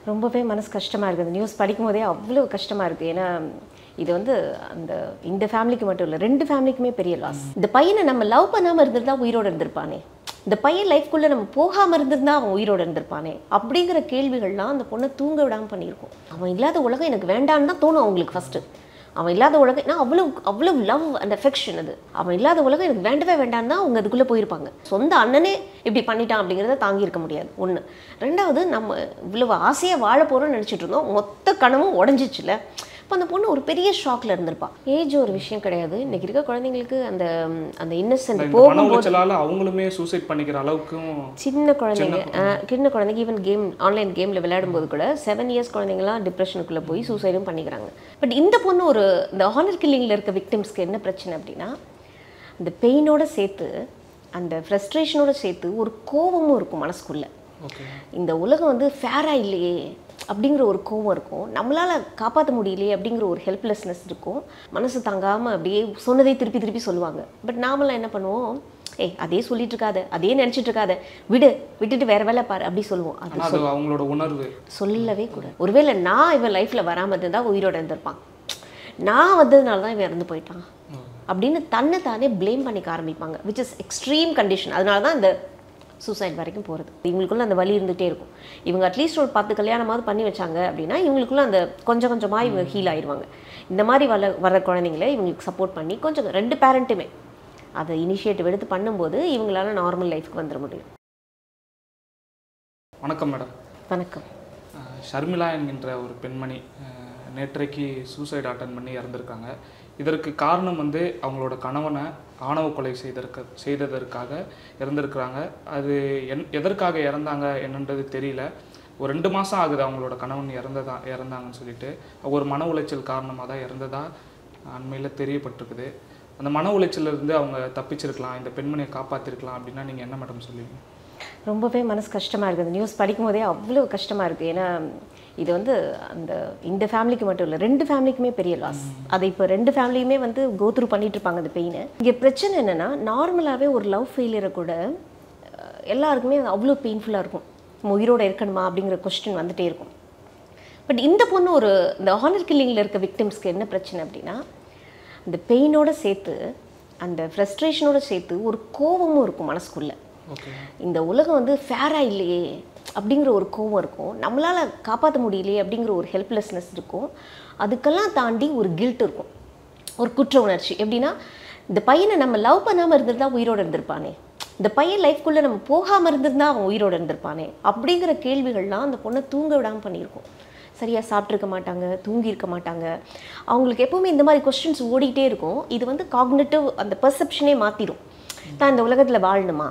ரொம்பவே மனசு கஷ்டமாக இருக்குது அந்த நியூஸ் படிக்கும் போதே அவ்வளோ கஷ்டமாக இருக்குது ஏன்னா இது வந்து அந்த இந்த ஃபேமிலிக்கு மட்டும் இல்லை ரெண்டு ஃபேமிலிக்குமே பெரிய லாஸ் இந்த பையனை நம்ம லவ் பண்ணாமல் இருந்திருந்தா உயிரோடு இருந்திருப்பானே இந்த பையன் லைஃப்குள்ளே நம்ம போகாமல் இருந்திருந்தா அவன் உயிரோடு இருந்திருப்பானே அப்படிங்கிற கேள்விகள்லாம் அந்த பொண்ணை தூங்க விடாமல் பண்ணியிருக்கோம் அவன் இல்லாத உலகம் எனக்கு வேண்டான்னு தான் தோணும் அவங்களுக்கு ஃபஸ்ட்டு அவன் இல்லாத உலகம் நான் அவ்வளோ அவ்வளோ லவ் அண்ட் அஃபெக்ஷன் அது அவன் இல்லாத உலகம் எனக்கு வேண்டவே வேண்டாம் தான் அவங்க அதுக்குள்ளே போயிருப்பாங்க சொந்த அண்ணனே இப்படி பண்ணிட்டான் அப்படிங்கிறத தாங்கியிருக்க முடியாது ஒன்று ரெண்டாவது நம்ம இவ்வளவு ஆசையாக வாழ போகிறோம்னு நினச்சிட்டு இருந்தோம் மொத்த கனவும் உடஞ்சிச்சுல இப்போ அந்த பொண்ணு ஒரு பெரிய ஷாக்ல இருந்திருப்பா ஏஜ் ஒரு விஷயம் கிடையாது இன்னைக்கு இருக்க குழந்தைங்களுக்கு அந்த அந்த இன்னசென்ட் இந்த மன போகும்போது உளைச்சலால அவங்களுமே சூசைட் பண்ணிக்கிற அளவுக்கும் சின்ன குழந்தைங்க அஹ், சின்ன குழந்தைங்க ஈவன் கேம் ஆன்லைன் கேமில் விளையாடும்போது கூட செவன் இயர்ஸ் குழந்தைங்களாம் டிப்ரெஷனுக்குள்ளே போய் சூசைடும் பண்ணிக்கிறாங்க பட் இந்த பொண்ணு ஒரு இந்த ஹானர் கில்லிங்கில் இருக்க விக்டிம்ஸ்க்கு என்ன பிரச்சனை அப்படின்னா இந்த பெயினோட சேர்த்து அந்த ஃப்ரஸ்ட்ரேஷனோட சேர்த்து ஒரு கோபமும் இருக்கும் மனசுக்குள்ளே ஓகே இந்த உலகம் வந்து ஃபேராக இல்லையே அப்படிங்கிற ஒரு கோவம் இருக்கும் நம்மளால் காப்பாற்ற முடியலையே அப்படிங்கிற ஒரு ஹெல்ப்லெஸ்னஸ் இருக்கும் மனசு தாங்காமல் அப்படியே சொன்னதே திருப்பி திருப்பி சொல்லுவாங்க பட் நாமெல்லாம் என்ன பண்ணுவோம் ஏய் அதே சொல்லிட்டு இருக்காத அதே நினச்சிட்டு இருக்காத விடு விட்டுட்டு வேற வேலை பாரு அப்படி சொல்லுவோம் அது ஆனா அது அவங்களோட உணர்வு சொல்லவே கூடாது ஒருவேளை நான் இவன் லைஃப்பில் வராமல் இருந்தால் உயிரோட இருந்திருப்பான் நான் வந்ததுனால தான் இவன் இறந்து போயிட்டான் அப்படின்னு தன்னை தானே ப்ளேம் பண்ணிக்க ஆரம்பிப்பாங்க விச் இஸ் எக்ஸ்ட்ரீம் கண்டிஷன் அதனால தான் இந்த சூசைட் வரைக்கும் போகிறது இவங்களுக்குள்ள அந்த வலி இருந்துகிட்டே இருக்கும் இவங்க அட்லீஸ்ட் ஒரு பத்து கல்யாணமாவது பண்ணி வச்சாங்க அப்படின்னா இவங்களுக்குள்ள அந்த கொஞ்சம் கொஞ்சமாக இவங்க ஹீல் ஆயிடுவாங்க இந்த மாதிரி வர வர குழந்தைங்கள இவங்களுக்கு சப்போர்ட் பண்ணி கொஞ்சம் ரெண்டு பேரண்ட்டுமே அதை இனிஷியேட்டிவ் எடுத்து பண்ணும்போது இவங்களால நார்மல் லைஃப்க்கு வந்துட முடியும் வணக்கம் மேடம் வணக்கம் அஹ் ஷர்மிளா என்கின்ற ஒரு பெண்மணி அஹ் நேற்றைக்கு சூசைட் அட்டன் பண்ணி இறந்திருக்காங்க இதற்கு காரணம் வந்து அவங்களோட கணவனை ஆணவ கொலை செய்தற்கு செய்ததற்காக இறந்திருக்கிறாங்க அது என் எதற்காக இறந்தாங்க என்னன்றது தெரியல ஒரு ரெண்டு மாதம் ஆகுது அவங்களோட கணவன் இறந்ததா இறந்தாங்கன்னு சொல்லிட்டு ஒரு மன உளைச்சல் காரணமாக தான் இறந்ததா அண்மையில் தெரியப்பட்டிருக்குது அந்த மன உளைச்சல்ல இருந்து அவங்க தப்பிச்சிருக்கலாம் இந்த பெண்மணியை காப்பாற்றிருக்கலாம் அப்படின்னா நீங்கள் என்ன மேடம் சொல்லுவீங்க ரொம்பவே மனசு கஷ்டமாக இருக்குது அந்த நியூஸ் படிக்கும் போதே அவ்வளோ கஷ்டமாக இருக்குது ஏன்னா இது வந்து அந்த இந்த ஃபேமிலிக்கு மட்டும் இல்லை ரெண்டு ஃபேமிலிக்குமே பெரிய லாஸ் அதை இப்போ ரெண்டு ஃபேமிலியுமே வந்து கோத்ரூ பண்ணிட்டு இருப்பாங்க அந்த பெயினை இங்கே பிரச்சனை என்னென்னா நார்மலாகவே ஒரு லவ் ஃபெயிலியரை கூட அஹ், எல்லாருக்குமே அது அவ்வளோ பெயின்ஃபுல்லாக இருக்கும் நம்ம உயிரோட இருக்கணுமா அப்படிங்கிற கொஸ்டின் வந்துட்டே இருக்கும் பட் இந்த பொண்ணு ஒரு இந்த ஹானர் கில்லிங்கில் இருக்க விக்டிம்ஸ்க்கு என்ன பிரச்சனை அப்படின்னா இந்த பெயினோட சேர்த்து அந்த ஃப்ரஸ்ட்ரேஷனோட சேர்த்து ஒரு கோபமும் இருக்கும் மனசுக்குள்ளே ஓகே இந்த உலகம் வந்து ஃபேராக இல்லையே அப்படிங்கிற ஒரு கோவம் இருக்கும் நம்மளால் காப்பாற்ற முடியலையே அப்படிங்கிற ஒரு ஹெல்ப்லெஸ்னஸ் இருக்கும் அதுக்கெல்லாம் தாண்டி ஒரு கில்ட் இருக்கும் ஒரு குற்ற உணர்ச்சி எப்படின்னா இந்த பையனை நம்ம லவ் பண்ணாமல் இருந்திருந்தா உயிரோடு இருந்திருப்பானே இந்த பையன் லைஃப்குள்ளே நம்ம போகாமல் இருந்திருந்தா அவன் உயிரோடு இருந்திருப்பானே அப்படிங்கிற கேள்விகள்லாம் அந்த பொண்ணை தூங்க விடாமல் பண்ணியிருக்கோம் சரியாக சாப்பிட்ருக்க மாட்டாங்க தூங்கியிருக்க மாட்டாங்க அவங்களுக்கு எப்பவுமே இந்த மாதிரி கொஸ்டின்ஸ் ஓடிட்டே இருக்கும் இது வந்து காக்னேட்டிவ் அந்த பெர்செப்ஷனே மாற்றிடும் தான் இந்த உலகத்தில் வாழணுமா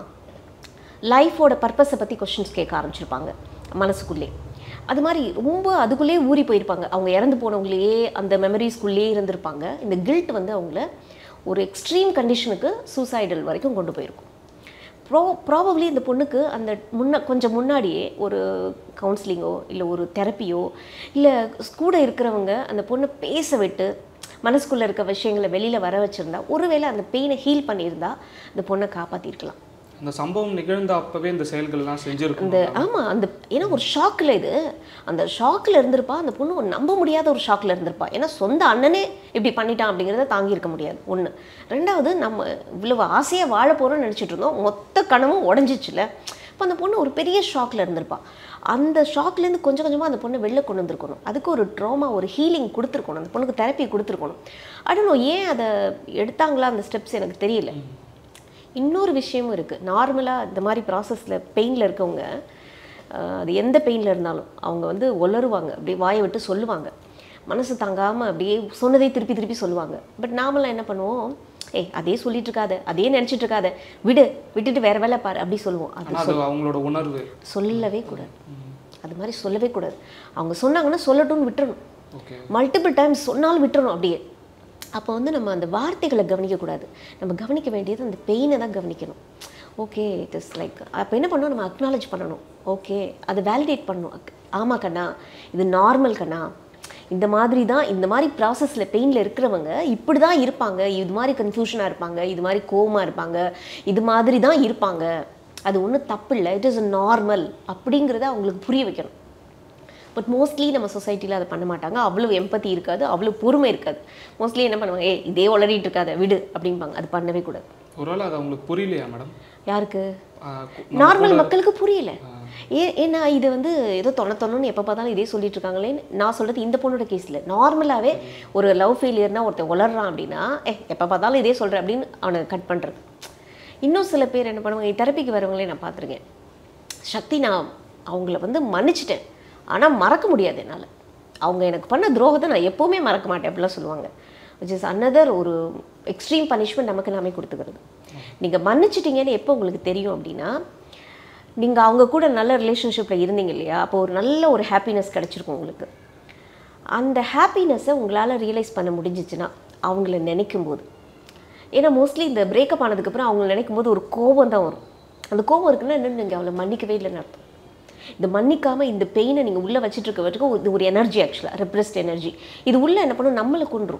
லைஃபோட பர்பஸை பற்றி கொஷின்ஸ் கேட்க ஆரம்பிச்சிருப்பாங்க மனசுக்குள்ளே அது மாதிரி ரொம்ப அதுக்குள்ளேயே ஊறி போயிருப்பாங்க அவங்க இறந்து போனவங்களையே அந்த மெமரிஸ்குள்ளேயே இருந்திருப்பாங்க இந்த கில்ட் வந்து அவங்கள ஒரு எக்ஸ்ட்ரீம் கண்டிஷனுக்கு சூசைடல் வரைக்கும் கொண்டு போயிருக்கும் ப்ரோ ப்ராபப்ளி இந்த பொண்ணுக்கு அந்த முன்ன கொஞ்சம் முன்னாடியே ஒரு கவுன்சிலிங்கோ இல்லை ஒரு தெரப்பியோ இல்லை கூட இருக்கிறவங்க அந்த பொண்ணை பேச விட்டு மனசுக்குள்ளே இருக்க விஷயங்களை வெளியில் வர வச்சுருந்தா ஒருவேளை அந்த பெயினை ஹீல் பண்ணியிருந்தா அந்த பொண்ணை காப்பாற்றிருக்கலாம் அந்த சம்பவம் நிகழ்ந்த அப்பவே இந்த செயல்கள்லாம் செஞ்சிருக்கும் அந்த ஆமாம் அந்த ஏன்னா ஒரு ஷாக்கில் இது அந்த ஷாக்கில் இருந்திருப்பா அந்த பொண்ணு ஒரு நம்ப முடியாத ஒரு ஷாக்கில் இருந்திருப்பா ஏன்னா சொந்த அண்ணனே இப்படி பண்ணிட்டான் அப்படிங்கிறத தாங்கியிருக்க முடியாது ஒன்று ரெண்டாவது நம்ம இவ்வளவு ஆசையாக வாழ போகிறோம்னு நினச்சிட்டு இருந்தோம் மொத்த கனவும் உடஞ்சிச்சுல இப்போ அந்த பொண்ணு ஒரு பெரிய ஷாக்கில் இருந்திருப்பா அந்த ஷாக்லேருந்து கொஞ்சம் கொஞ்சமாக அந்த பொண்ணை வெளில கொண்டு வந்திருக்கணும் அதுக்கு ஒரு ட்ராமா ஒரு ஹீலிங் கொடுத்துருக்கணும் அந்த பொண்ணுக்கு தெரப்பி கொடுத்துருக்கணும் அடுனோ ஏன் அதை எடுத்தாங்களா அந்த ஸ்டெப்ஸ் எனக்கு தெரியல இன்னொரு விஷயமும் இருக்குது நார்மலாக இந்த மாதிரி ப்ராசஸில் பெயினில் இருக்கவங்க ஆஹ், அது எந்த பெயினில் இருந்தாலும் அவங்க வந்து உளருவாங்க அப்படியே வாயை விட்டு சொல்லுவாங்க மனசு தாங்காமல் அப்படியே சொன்னதே திருப்பி திருப்பி சொல்லுவாங்க பட் நாமெல்லாம் என்ன பண்ணுவோம் ஏய் அதே சொல்லிட்டு இருக்காத அதே நினச்சிட்டு இருக்காத விடு விட்டுட்டு வேற வேலை பாரு அப்படி சொல்லுவோம் அது ஆனா அது அவங்களோட உணர்வு சொல்லவே கூடாது அது மாதிரி சொல்லவே கூடாது அவங்க சொன்னாங்கன்னா சொல்லட்டும்னு விட்டுறணும் ஓகே மல்டிபிள் டைம்ஸ் சொன்னாலும் விட்டுறணும் அப்படியே அப்போ வந்து நம்ம அந்த வார்த்தைகளை கவனிக்கக்கூடாது நம்ம கவனிக்க வேண்டியது அந்த பெயினை தான் கவனிக்கணும் ஓகே இட் இஸ் லைக் அப்போ என்ன பண்ணணும் நம்ம அக்னாலேஜ் பண்ணணும் ஓகே அதை வேலிடேட் பண்ணணும் அக்- ஆமா கண்ணா இது நார்மல் கண்ணா இந்த மாதிரி தான் இந்த மாதிரி ப்ராசஸில் பெயினில் இருக்கிறவங்க இப்படி தான் இருப்பாங்க இது மாதிரி கன்ஃபியூஷனாக இருப்பாங்க இது மாதிரி கோவமாக இருப்பாங்க இது மாதிரி தான் இருப்பாங்க அது ஒன்றும் தப்பு இல்லை இட் இஸ் நார்மல் அப்படிங்கிறத அவங்களுக்கு புரிய வைக்கணும் பட் மோஸ்ட்லி நம்ம சொசைட்டியில் அதை பண்ண மாட்டாங்க அவ்வளோ எம்பத்தி இருக்காது அவ்வளோ பொறுமை இருக்காது மோஸ்ட்லி என்ன பண்ணுவாங்க ஏ இதே உளறிட்டு இருக்காத விடு அப்படிம்பாங்க அது பண்ணவே கூடாது ஒருவேளை அது அவங்களுக்கு புரியலையா மேடம் யாருக்கு நார்மல் மக்களுக்கு புரியல ஏ ஏன்னா இது வந்து ஏதோ தொண்ண தொண்ணு எப்போ பார்த்தாலும் இதே சொல்லிட்டு இருக்காங்களேன்னு நான் சொல்றது இந்த பொண்ணோட கேஸில் நார்மலாகவே ஒரு லவ் ஃபெயிலியர்னா ஒருத்தன் உளறான் அப்படின்னா ஏ எப்போ பார்த்தாலும் இதே சொல்கிறேன் அப்படின்னு அவனை கட் பண்ணுறது இன்னும் சில பேர் என்ன பண்ணுவாங்க தெரப்பிக்கு வரவங்களே நான் பார்த்துருக்கேன் சக்தி நான் அவங்கள வந்து மன்னிச்சிட்டேன் ஆனால் மறக்க முடியாது என்னால் அவங்க எனக்கு பண்ண துரோகத்தை நான் எப்போவுமே மறக்க மாட்டேன் அப்படிலாம் சொல்லுவாங்க விச் இஸ் அனதர் ஒரு எக்ஸ்ட்ரீம் பனிஷ்மெண்ட் நமக்கு நாமே கொடுத்துக்கிறது நீங்கள் மன்னிச்சிட்டீங்கன்னு எப்போ உங்களுக்கு தெரியும் அப்படின்னா நீங்கள் அவங்க கூட நல்ல ரிலேஷன்ஷிப்பில் இருந்தீங்க இல்லையா அப்போ ஒரு நல்ல ஒரு ஹாப்பினஸ் கிடச்சிருக்கும் உங்களுக்கு அந்த ஹாப்பினஸ்ஸை உங்களால் ரியலைஸ் பண்ண முடிஞ்சிச்சுன்னா அவங்கள நினைக்கும் போது ஏன்னா மோஸ்ட்லி இந்த பிரேக்கப் ஆனதுக்கப்புறம் அவங்க நினைக்கும் போது ஒரு கோபம் தான் வரும் அந்த கோபம் இருக்குன்னா என்னென்னு நீங்கள் அவளை மன்னிக்கவே இல்லைன்னு அர்த்தம் இந்த மன்னிக்காமல் இந்த பெயினை நீங்கள் உள்ளே வச்சுட்டு இருக்க வரைக்கும் இது ஒரு எனர்ஜி ஆக்சுவலாக ரெப்ரெஸ்ட் எனர்ஜி இது உள்ளே என்ன பண்ணும் நம்மளை கொண்டுரும்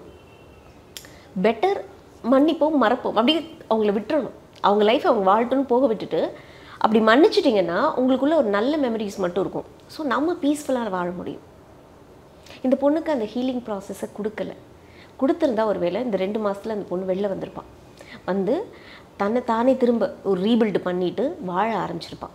பெட்டர் மன்னிப்போம் மறப்போம் அப்படியே அவங்கள விட்டுறணும் அவங்க லைஃப் அவங்க வாழ்ட்டுன்னு போக விட்டுட்டு அப்படி மன்னிச்சிட்டிங்கன்னா உங்களுக்குள்ள ஒரு நல்ல மெமரிஸ் மட்டும் இருக்கும் ஸோ நம்ம பீஸ்ஃபுல்லாக வாழ முடியும் இந்த பொண்ணுக்கு அந்த ஹீலிங் ப்ராசஸை கொடுக்கல கொடுத்துருந்தா ஒரு வேளை இந்த ரெண்டு மாதத்தில் அந்த பொண்ணு வெளில வந்திருப்பான் வந்து தன்னை தானே திரும்ப ஒரு ரீபில்டு பண்ணிட்டு வாழ ஆரம்பிச்சிருப்பான்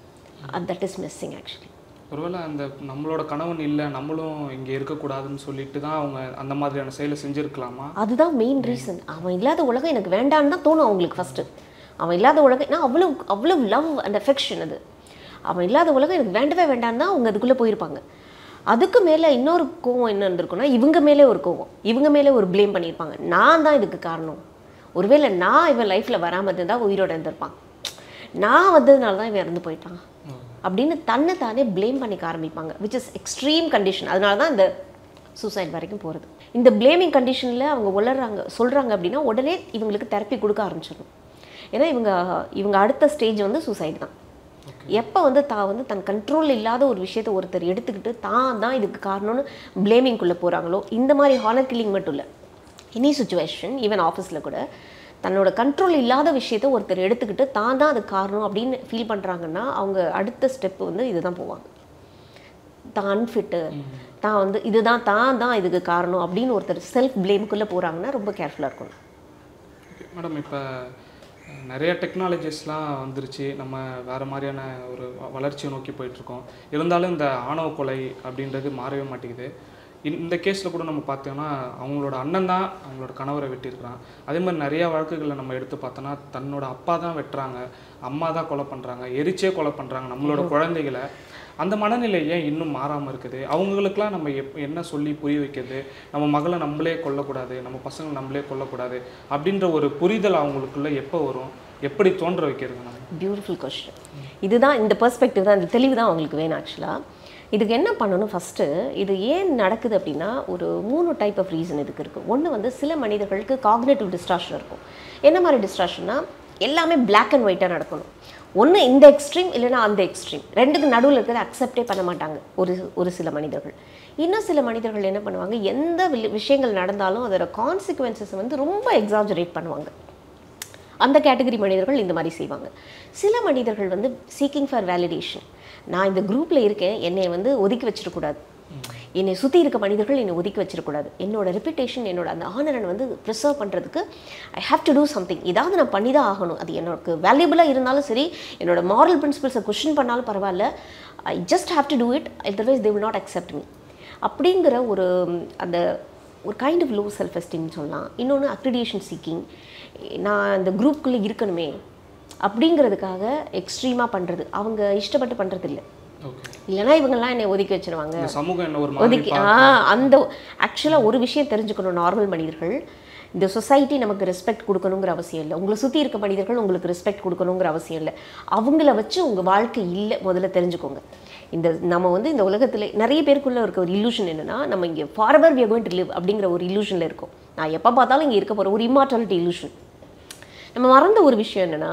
தட் இஸ் மிஸ்ஸிங் ஆக்சுவலி ஒருவேளை அந்த நம்மளோட கணவன் இல்லை நம்மளும் இங்கே இருக்கக்கூடாதுன்னு சொல்லிட்டு தான் அவங்க அந்த மாதிரியான செயலை செஞ்சுருக்கலாமா அதுதான் மெயின் ரீசன் அவன் இல்லாத உலகம் எனக்கு வேண்டான்னு தான் தோணும் அவங்களுக்கு ஃபஸ்ட்டு அவன் இல்லாத உலகம் நான் அவ்வளோ அவ்வளோ லவ் அண்ட் அஃபெக்ஷன் அது அவன் இல்லாத உலகம் எனக்கு வேண்டவே வேண்டான்னு தான் அவங்க அதுக்குள்ளே போயிருப்பாங்க அதுக்கு மேலே இன்னொரு கோவம் என்ன இருந்திருக்குன்னா இவங்க மேலே ஒரு கோவம் இவங்க மேலே ஒரு ப்ளேம் பண்ணியிருப்பாங்க நான் தான் இதுக்கு காரணம் ஒருவேளை நான் இவன் லைஃப்பில் வராமல் இருந்தால் உயிரோட இருந்திருப்பான் நான் வந்ததுனால தான் இவன் இறந்து போயிட்டான் அப்படின்னு தன்னை தானே ப்ளேம் பண்ணிக்க ஆரம்பிப்பாங்க விச் இஸ் எக்ஸ்ட்ரீம் கண்டிஷன் அதனால தான் இந்த சூசைட் வரைக்கும் போகிறது இந்த ப்ளேமிங் கண்டிஷனில் அவங்க உளறாங்க சொல்கிறாங்க அப்படின்னா உடனே இவங்களுக்கு தெரப்பி கொடுக்க ஆரம்பிச்சிடும் ஏன்னா இவங்க இவங்க அடுத்த ஸ்டேஜ் வந்து சூசைடு தான் எப்போ வந்து தான் வந்து தன் கண்ட்ரோல் இல்லாத ஒரு விஷயத்தை ஒருத்தர் எடுத்துக்கிட்டு தான் தான் இதுக்கு காரணம்னு ப்ளேமிங்குள்ளே போகிறாங்களோ இந்த மாதிரி ஹானர் கில்லிங் மட்டும் இல்லை எனி சுச்சுவேஷன் ஈவன் ஆஃபீஸில் கூட தன்னோட கண்ட்ரோல் இல்லாத விஷயத்த ஒருத்தர் எடுத்துக்கிட்டு தான் தான் அது காரணம் அப்படின்னு ஃபீல் பண்ணுறாங்கன்னா அவங்க அடுத்த ஸ்டெப் வந்து இதுதான் போவாங்க தான் அன்ஃபிட்டு தான் வந்து இதுதான் தான் தான் இதுக்கு காரணம் அப்படின்னு ஒருத்தர் செல்ஃப் ப்ளேமுக்குள்ளே போகிறாங்கன்னா ரொம்ப கேர்ஃபுல்லாக இருக்கணும் மேடம் இப்போ நிறைய டெக்னாலஜிஸ்லாம் வந்துருச்சு நம்ம வேறு மாதிரியான ஒரு வ- வளர்ச்சியை நோக்கி போயிட்டுருக்கோம் இருந்தாலும் இந்த ஆணவ கொலை அப்படின்றது மாறவே மாட்டேங்குது இந்த- இந்த கேஸில் கூட நம்ம பார்த்தோம்னா அவங்களோட அண்ணன் தான் அவங்களோட கணவரை வெட்டியிருக்கிறான் அதே மாதிரி நிறைய வழக்குகளை நம்ம எடுத்து பார்த்தோன்னா தன்னோட அப்பா தான் வெட்டுறாங்க அம்மா தான் கொலை பண்ணுறாங்க எரிச்சே கொலை பண்ணுறாங்க நம்மளோட குழந்தைகளை அந்த மனநிலை ஏன் இன்னும் மாறாமல் இருக்குது அவங்களுக்கெல்லாம் நம்ம எப் என்ன சொல்லி புரிய வைக்கிறது நம்ம மகளை நம்மளே கொல்லக்கூடாது நம்ம பசங்களை நம்மளே கொல்லக்கூடாது அப்படின்ற ஒரு புரிதல் அவங்களுக்குள்ள எப்போ வரும் எப்படி தோன்ற வைக்கிறது நம்ம பியூட்டிஃபுல் கொஸ்டின் இதுதான் இந்த பெர்ஸ்பெக்டிவ் தான் இந்த தெளிவு தான் அவங்களுக்கு வேணும் ஆக்சுவலாக இதுக்கு என்ன பண்ணணும் ஃபஸ்ட்டு இது ஏன் நடக்குது அப்படின்னா ஒரு மூணு டைப் ஆஃப் ரீசன் இதுக்கு இருக்குது ஒன்று வந்து சில மனிதர்களுக்கு காக்னேட்டிவ் டிஸ்ட்ராக்ஷன் இருக்கும் என்ன மாதிரி டிஸ்ட்ராக்ஷன்னா எல்லாமே Black அண்ட் ஒயிட்டாக நடக்கணும் ஒன்று இந்த எக்ஸ்ட்ரீம் இல்லைன்னா அந்த எக்ஸ்ட்ரீம் ரெண்டுக்கு நடுவில் இருக்கிறத அக்செப்டே பண்ண மாட்டாங்க ஒரு ஒரு சில மனிதர்கள் இன்னும் சில மனிதர்கள் என்ன பண்ணுவாங்க எந்த வி- விஷயங்கள் நடந்தாலும் அதோட கான்சிக்வன்சஸ் வந்து ரொம்ப எக்ஸாஜரேட் பண்ணுவாங்க அந்த கேட்டகரி மனிதர்கள் இந்த மாதிரி செய்வாங்க சில மனிதர்கள் வந்து சீக்கிங் ஃபார் வேலிடேஷன் நான் இந்த குரூப்பில் இருக்கேன் என்னை வந்து ஒதுக்கி வச்சிடக்கூடாது என்னை சுற்றி இருக்க மனிதர்கள் என்னை ஒதுக்கி வச்சிடக்கூடாது என்னோட ரெப்புடேஷன் என்னோட அந்த ஆனரன் வந்து ப்ரிசர்வ் பண்ணுறதுக்கு I have to do something ஏதாவது நான் பண்ணி தான் ஆகணும் அது எனக்கு வேல்யூபிளாக இருந்தாலும் சரி என்னோட மாரல் பிரின்சிபல்ஸை கொஷின் பண்ணாலும் பரவாயில்ல I just have to do it otherwise they will not accept me அப்படிங்கிற ஒரு ம், அந்த ஒரு கைண்ட் ஆஃப் லோ செல்ஃப் எஸ்டீம்னு சொல்லலாம் இன்னொன்று அக்ரிடியேஷன் சீக்கிங் நான் இந்த குரூப்புக்குள்ளே இருக்கணுமே அப்படிங்கிறதுக்காக எக்ஸ்ட்ரீமாக பண்ணுறது அவங்க இஷ்டப்பட்டு பண்ணுறது இல்லை ஓகே இல்லைன்னா இவங்கெல்லாம் என்னை ஒதுக்கி வச்சிருவாங்க இந்த சமூகம் என்ன ஒரு மாதிரி ஒதுக்கி ஆ அந்த ஆக்சுவலாக ஒரு விஷயம் தெரிஞ்சுக்கணும் நார்மல் மனிதர்கள் இந்த சொசைட்டி நமக்கு ரெஸ்பெக்ட் கொடுக்கணுங்கிற அவசியம் இல்லை உங்களை சுற்றி இருக்க மனிதர்கள் உங்களுக்கு ரெஸ்பெக்ட் கொடுக்கணுங்கிற அவசியம் இல்லை அவங்கள வச்சு உங்கள் வாழ்க்கை இல்லை முதல்ல தெரிஞ்சுக்கோங்க இந்த நம்ம வந்து இந்த உலகத்தில் நிறைய பேருக்குள்ள இருக்க ஒரு illusion என்னன்னா நம்ம இங்கே ஃபார்வர் we are going to live அப்படிங்கிற ஒரு illusionல இருக்கோம் நான் எப்போ பார்த்தாலும் இங்கே இருக்க போகிற ஒரு இம்மார்டாலிட்டி illusion நம்ம மறந்த ஒரு விஷயம் என்னன்னா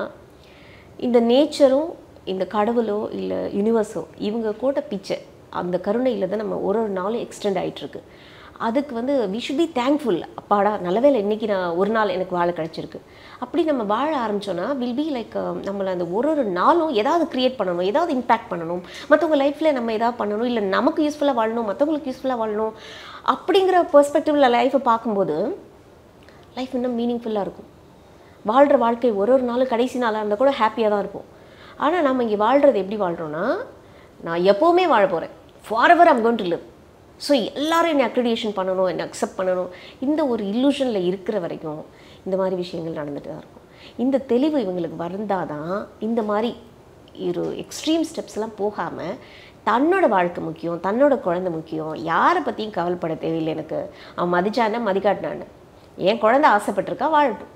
இந்த நேச்சரும் இந்த கடவுளோ இல்லை யூனிவர்ஸோ இவங்க கூட பிச்சை அந்த கருணையில் தான் நம்ம ஒரு ஒரு நாளும் எக்ஸ்டெண்ட் ஆயிட்டிருக்கு அதுக்கு வந்து வி ஷுட் பி தேங்க்ஃபுல் அப்பாடா நல்ல வேளை இன்னைக்கு நான் ஒரு நாள் எனக்கு வாழ கிடச்சிருக்கு அப்படி நம்ம வாழ ஆரம்பிச்சோன்னா வில் பி லைக் நம்மளை அந்த ஒரு ஒரு நாளும் ஏதாவது க்ரியேட் பண்ணணும் ஏதாவது இம்பேக்ட் பண்ணணும் மற்றவங்க லைஃப்பில் நம்ம ஏதாவது பண்ணணும் இல்லை நமக்கு யூஸ்ஃபுல்லாக வாழணும் மற்றவங்களுக்கு யூஸ்ஃபுல்லாக வாழணும் அப்படிங்கிற பெர்ஸ்பெக்டிவில் லைஃப்பை பார்க்கும்போது லைஃப் இன்னும் மீனிங்ஃபுல்லாக இருக்கும் வாழ்கிற வாழ்க்கை ஒரு ஒரு நாளும் கடைசி நாளாக இருந்தால் கூட ஹாப்பியாக தான் இருப்போம் ஆனால் நம்ம இங்கே வாழ்கிறது எப்படி வாழ்கிறோன்னா நான் எப்போவுமே வாழ போகிறேன் forever I'm going to live so எல்லாரும் என்னை அக்ரிடியேஷன் பண்ணணும் என்னை அக்செப்ட் பண்ணணும் இந்த ஒரு இல்லூஷனில் இருக்கிற வரைக்கும் இந்த மாதிரி விஷயங்கள் நடந்துட்டு தான் இருக்கும் இந்த தெளிவு இவங்களுக்கு வந்தால் தான் இந்த மாதிரி ஒரு எக்ஸ்ட்ரீம் ஸ்டெப்ஸ்லாம் போகாமல் தன்னோட வாழ்க்கை முக்கியம் தன்னோட குழந்தை முக்கியம் யாரை பற்றியும் கவலைப்பட தேவையில்லை எனக்கு அவன் மதிச்சான மதிக்காட்டினான்னு என் குழந்தை ஆசைப்பட்டிருக்கா வாழட்டும்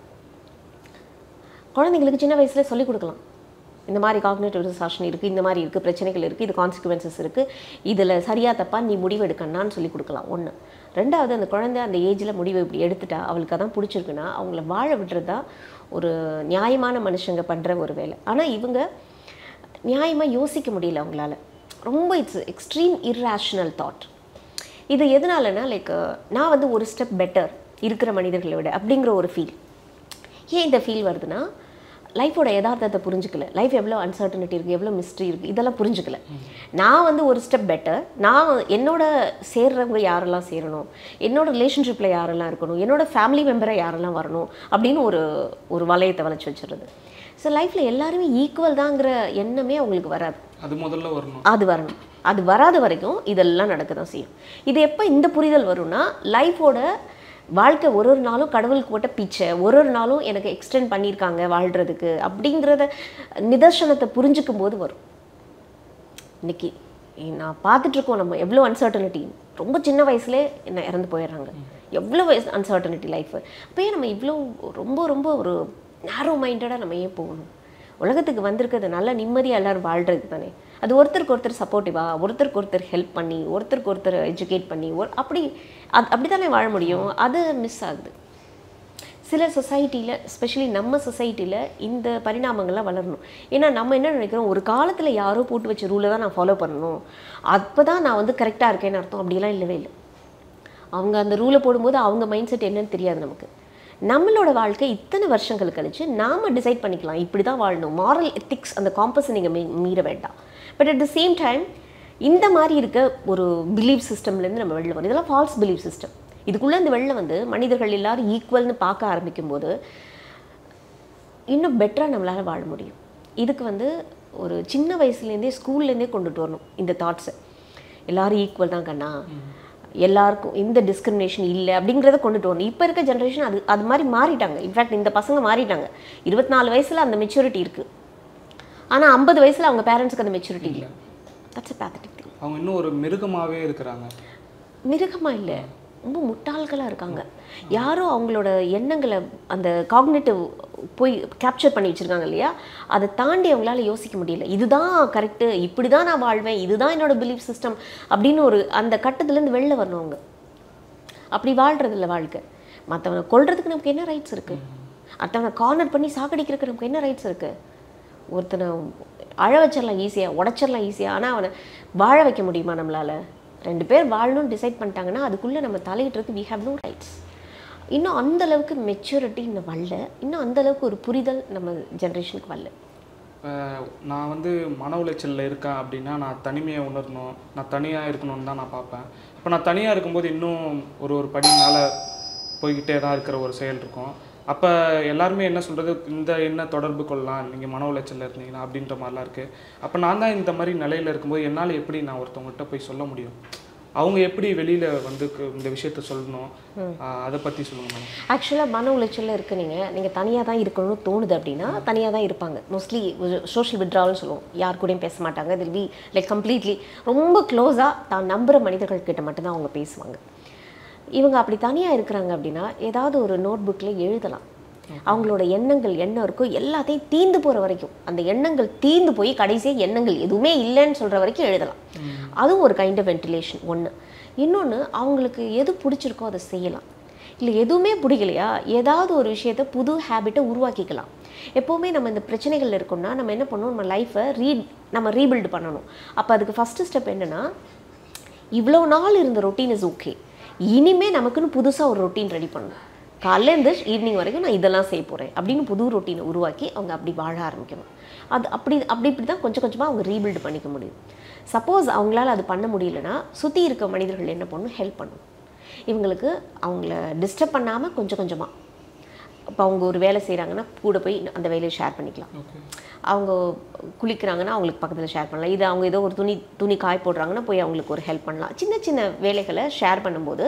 குழந்தைங்களுக்கு சின்ன வயசுல சொல்லிக் கொடுக்கலாம் இந்த மாதிரி காக்னேட்டிவ் டிசார்ஷன் இருக்குது இந்த மாதிரி இருக்குது பிரச்சனைகள் இருக்குது இது கான்சிக்வன்சஸ் இருக்குது இதில் சரியா தப்பா நீ முடிவு எடுக்கணும்னு சொல்லி கொடுக்கலாம் ஒன்று ரெண்டாவது அந்த குழந்தை அந்த ஏஜில் முடிவு இப்படி எடுத்துட்டா அவளுக்கு அதான் பிடிச்சிருக்குன்னா அவங்கள வாழ விடுறது தான் ஒரு நியாயமான மனுஷங்க பண்ணுற ஒரு வேலை ஆனால் இவங்க நியாயமாக யோசிக்க முடியல அவங்களால ரொம்ப இட்ஸ் எக்ஸ்ட்ரீம் இர்ரேஷனல் தாட் இது எதனாலனா லைக் நான் வந்து ஒரு ஸ்டெப் பெட்டர் இருக்கிற மனிதர்களை விட அப்படிங்கிற ஒரு ஃபீல் ஏன் இந்த ஃபீல் வருதுன்னா லைஃபோட யதார்த்தத்தை புரிஞ்சுக்கல லைஃப் எவ்வளோ அன்சர்டனிட்டி இருக்குது எவ்வளோ மிஸ்ட்ரி இருக்குது இதெல்லாம் புரிஞ்சுக்கல நான் வந்து ஒரு ஸ்டெப் பெட்டர் நான் என்னோட சேர்றவங்க யாரெல்லாம் சேரணும் என்னோட ரிலேஷன்ஷிப்பில் யாரெல்லாம் இருக்கணும் என்னோட ஃபேமிலி மெம்பரை யாரெல்லாம் வரணும் அப்படின்னு ஒரு ஒரு வளையத்தை வளைச்சி வச்சிருது ஸோ லைஃப்பில் எல்லாருமே ஈக்குவல் தாங்கிற எண்ணமே அவங்களுக்கு வராது அது முதல்ல வரணும் அது வரணும் அது வராத வரைக்கும் இதெல்லாம் நடக்க தான் செய்யும் இது எப்போ இந்த புரிதல் வரும்னா லைஃபோட வாழ்க்கை ஒரு ஒரு நாளும் கடவுளுக்கு போட்ட பிச்சை ஒரு ஒரு நாளும் எனக்கு எக்ஸ்டெண்ட் பண்ணியிருக்காங்க வாழ்கிறதுக்கு அப்படிங்கிறத நிதர்சனத்தை புரிஞ்சுக்கும் போது வரும் இன்னைக்கு நான் பார்த்துட்ருக்கோம் நம்ம எவ்வளோ அன்சர்டனிட்டி ரொம்ப சின்ன வயசுலே என்ன இறந்து போயிடுறாங்க எவ்வளோ வயசு அன்சர்டனிட்டி லைஃப் அப்போ ஏன் நம்ம இவ்வளோ ரொம்ப ரொம்ப ஒரு நேரோ மைண்டடாக நம்ம ஏன் போகணும் உலகத்துக்கு வந்திருக்கிறது நல்ல நிம்மதியாக எல்லாரும் வாழ்கிறது தானே அது ஒருத்தருக்கு ஒருத்தர் சப்போர்ட்டிவாக ஒருத்தருக்கு ஒருத்தர் ஹெல்ப் பண்ணி ஒருத்தருக்கு ஒருத்தர் எஜுகேட் பண்ணி ஒரு அப்படி அது அப்படி தானே வாழ முடியும் அது மிஸ் ஆகுது சில சொசைட்டியில் ஸ்பெஷலி நம்ம சொசைட்டியில் இந்த பரிணாமங்கள்லாம் வளரணும் ஏன்னா நம்ம என்ன நினைக்கிறோம் ஒரு காலத்தில் யாரோ போட்டு வச்ச ரூலை தான் நான் ஃபாலோ பண்ணணும் அப்போ தான் நான் வந்து கரெக்டாக இருக்கேன்னு அர்த்தம் அப்படிலாம் இல்லவே இல்லை அவங்க அந்த ரூலை போடும்போது அவங்க மைண்ட் செட் என்னன்னு தெரியாது நமக்கு நம்மளோட வாழ்க்கை இத்தனை வருஷங்கள் கழிச்சு நாம டிசைட் பண்ணிக்கலாம் இப்படி தான் வாழணும் மாரல் எத்திக்ஸ் அந்த காம்பஸை நீங்கள் மீ மீற வேண்டாம் but at the same time இந்த மாதிரி இருக்க ஒரு பிலீவ் சிஸ்டம்லேருந்து நம்ம வெளில வரும் இதெல்லாம் ஃபால்ஸ் பிலீவ் சிஸ்டம் இதுக்குள்ளே இந்த வெளில வந்து மனிதர்கள் எல்லாரும் ஈக்குவல்னு பார்க்க ஆரம்பிக்கும் போது இன்னும் பெட்டராக நம்மளால் வாழ முடியும் இதுக்கு வந்து ஒரு சின்ன வயசுலேருந்தே ஸ்கூல்லேருந்தே கொண்டுட்டு வரணும் இந்த தாட்ஸை எல்லாரும் ஈக்குவல் தான் கண்ணா எல்லாருக்கும் இந்த டிஸ்கிரிமினேஷன் இல்லை அப்படிங்கிறத கொண்டுட்டு வரணும் இப்போ இருக்க ஜென்ரேஷன் அது அது மாதிரி மாறிட்டாங்க இன்ஃபேக்ட் இந்த பசங்க மாறிட்டாங்க இருபத்தி நாலு வயசில் அந்த மெச்சூரிட்டி இருக்குது ஆனால் ஐம்பது வயசில் அவங்க பேரண்ட்ஸ்க்கு அந்த மெச்சூரிட்டி இல்லை தட்ஸ் a pathetic thing அவங்க இன்னும் ஒரு மிருகமாவே இருக்கிறாங்க மிருகமாக இல்லை ரொம்ப முட்டாள்களாக இருக்காங்க யாரோ அவங்களோட எண்ணங்களை அந்த காக்னேட்டிவ் போய் கேப்சர் பண்ணி வச்சுருக்காங்க இல்லையா அதை தாண்டி அவங்களால யோசிக்க முடியல இதுதான் கரெக்டு இப்படி தான் நான் வாழ்வேன் இதுதான் என்னோட பிலீஃப் சிஸ்டம் அப்படின்னு ஒரு அந்த கட்டத்துலேருந்து வெளில வரணும் அவங்க அப்படி வாழ்றது இல்லை வாழ்க்கை மற்றவனை கொல்றதுக்கு நமக்கு என்ன ரைட்ஸ் இருக்குது அடுத்தவனை கார்னர் பண்ணி சாகடிக்கிறதுக்கு நமக்கு என்ன ரைட்ஸ் இருக்குது ஒருத்தனை அழ வச்சிடலாம் ஈஸியாக உடச்சிடலாம் ஈஸியாக ஆனால் அவனை வாழ வைக்க முடியுமா நம்மளால் ரெண்டு பேர் வாழணும்னு டிசைட் பண்ணிட்டாங்கன்னா அதுக்குள்ளே நம்ம தலையிட்டுருக்கு வி ஹேவ் நோ ரைட்ஸ் இன்னும் அந்த அளவுக்கு மெச்சூரிட்டி இன்னும் வரல இன்னும் அந்த அளவுக்கு ஒரு புரிதல் நம்ம ஜென்ரேஷனுக்கு வரல இப்போ நான் வந்து மன உளைச்சலில் இருக்கேன் அப்படின்னா நான் தனிமையை உணரணும் நான் தனியாக இருக்கணும்னு தான் நான் பார்ப்பேன் இப்போ நான் தனியாக இருக்கும்போது இன்னும் ஒரு ஒரு படி மேலே போய்கிட்டே தான் இருக்கிற ஒரு செயல் இருக்கும் அப்போ எல்லாருமே என்ன சொல்கிறது இந்த என்ன தொடர்பு கொள்ளலாம் நீங்கள் மன உளைச்சலில் இருந்தீங்கன்னா அப்படின்ற மாதிரிலாம் இருக்குது அப்போ நான் தான் இந்த மாதிரி நிலையில் இருக்கும்போது என்னால் எப்படி நான் ஒருத்தவங்ககிட்ட போய் சொல்ல முடியும் அவங்க எப்படி வெளியில் வந்து கு- இந்த விஷயத்த சொல்லணும் ஆஹ் அதை பற்றி சொல்லுங்க மேடம் ஆக்சுவலாக மன உளைச்சலில் இருக்க நீங்கள் நீங்கள் தனியாக தான் இருக்கணும்னு தோணுது அப்படின்னா தனியாக தான் இருப்பாங்க மோஸ்ட்லி சோஷியல் விட்ராவல்னு சொல்லுவோம் யார் கூடயும் பேச மாட்டாங்க தில் பி லைக் கம்ப்ளீட்லி ரொம்ப க்ளோஸாக தான் நம்புகிற மனிதர்கள் கிட்ட மட்டும்தான் அவங்க பேசுவாங்க இவங்க அப்படி தனியாக இருக்கிறாங்க அப்படின்னா ஏதாவது ஒரு நோட் புக்கில் எழுதலாம் அவங்களோட எண்ணங்கள் என்ன இருக்கோ எல்லாத்தையும் தீந்து போகிற வரைக்கும் அந்த எண்ணங்கள் தீந்து போய் கடைசியாக எண்ணங்கள் எதுவுமே இல்லைன்னு சொல்கிற வரைக்கும் எழுதலாம் அதுவும் ஒரு கைண்ட் ஆஃப் வென்டிலேஷன் ஒன்று இன்னொன்று அவங்களுக்கு எது பிடிச்சிருக்கோ அதை செய்யலாம் இல்லை எதுவுமே பிடிக்கலையா ஏதாவது ஒரு விஷயத்தை புது ஹேபிட்டை உருவாக்கிக்கலாம் எப்போவுமே நம்ம இந்த பிரச்சனைகள் இருக்கோம்னா நம்ம என்ன பண்ணணும் நம்ம லைஃப்பை ரீ நம்ம ரீபில்ட் பண்ணணும் அப்போ அதுக்கு ஃபஸ்ட்டு ஸ்டெப் என்னென்னா இவ்வளோ நாள் இருந்த ரொட்டீன் இஸ் ஓகே இனிமே நமக்குன்னு புதுசாக ஒரு ரொட்டீன் ரெடி பண்ணணும் காலையிலேருந்து ஈவினிங் வரைக்கும் நான் இதெல்லாம் செய்ய போகிறேன் அப்படின்னு புது ரொட்டீனை உருவாக்கி அவங்க அப்படி வாழ ஆரம்பிக்கணும் அது அப்படி அப்படி இப்படி தான் கொஞ்சம் கொஞ்சமாக அவங்க ரீபில்டு பண்ணிக்க முடியும் சப்போஸ் அவங்களால அது பண்ண முடியலன்னா சுற்றி இருக்க மனிதர்கள் என்ன பண்ணணும் ஹெல்ப் பண்ணணும் இவங்களுக்கு அவங்கள டிஸ்டர்ப் பண்ணாமல் கொஞ்சம் கொஞ்சமாக இப்போ அவங்க ஒரு வேலை செய்கிறாங்கன்னா கூட போய் அந்த வேலையை ஷேர் பண்ணிக்கலாம் ஓகே அவங்க குளிக்கிறாங்கன்னா அவங்களுக்கு பக்கத்தில் ஷேர் பண்ணலாம் இது அவங்க ஏதோ ஒரு துணி துணி காய போடுறாங்கன்னா போய் அவங்களுக்கு ஒரு ஹெல்ப் பண்ணலாம் சின்ன சின்ன வேலைகளை ஷேர் பண்ணும்போது